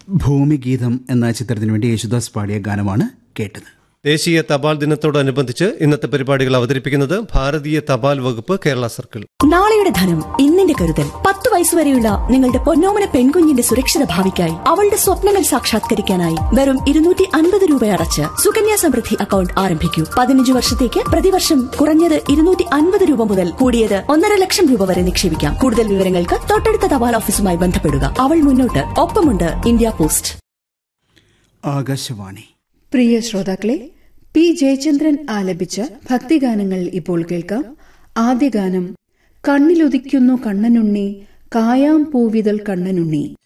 ഭൂമിഗീതം എന്ന ചിത്രത്തിനു വേണ്ടി യേശുദാസ് പാടിയ ഗാനമാണ് കേട്ടത് ദേശീയ തപാൽ ദിനത്തോടനുബന്ധിച്ച് ഇന്നത്തെ പരിപാടികൾ അവതരിപ്പിക്കുന്നത് ഭാരതീയ തപാൽ വകുപ്പ് കേരള സർക്കിൾ നാളെയുടെ ധനം ഇന്നിന്റെ കരുതൽ പത്ത് വയസ്സുവരെയുള്ള നിങ്ങളുടെ പൊന്നോമന പെൺകുഞ്ഞിന്റെ സുരക്ഷിത ഭാവിക്കായി അവളുടെ സ്വപ്നങ്ങൾ സാക്ഷാത്കരിക്കാനായി വെറും ഇരുന്നൂറ്റി അൻപത് രൂപ അടച്ച് സുകന്യാ സമൃദ്ധി അക്കൗണ്ട് ആരംഭിക്കൂ പതിനഞ്ച് വർഷത്തേക്ക് പ്രതിവർഷം കുറഞ്ഞത് ഇരുന്നൂറ്റി അൻപത് രൂപ മുതൽ കൂടിയത് ഒന്നര ലക്ഷം രൂപ വരെ നിക്ഷേപിക്കാം കൂടുതൽ വിവരങ്ങൾക്ക് തൊട്ടടുത്ത തപാൽ ഓഫീസുമായി ബന്ധപ്പെടുക അവൾ മുന്നോട്ട് ഒപ്പമുണ്ട് ഇന്ത്യ പോസ്റ്റ് ആകാശവാണി പ്രിയ ശ്രോതാക്കളെ പി ജയചന്ദ്രൻ ആലപിച്ച ഭക്തിഗാനങ്ങൾ ഇപ്പോൾ കേൾക്കാം ആദ്യ ഗാനം കണ്ണിലൊതിക്കുന്നു കണ്ണനുണ്ണി കായാം പൂവിതൾ കണ്ണനുണ്ണി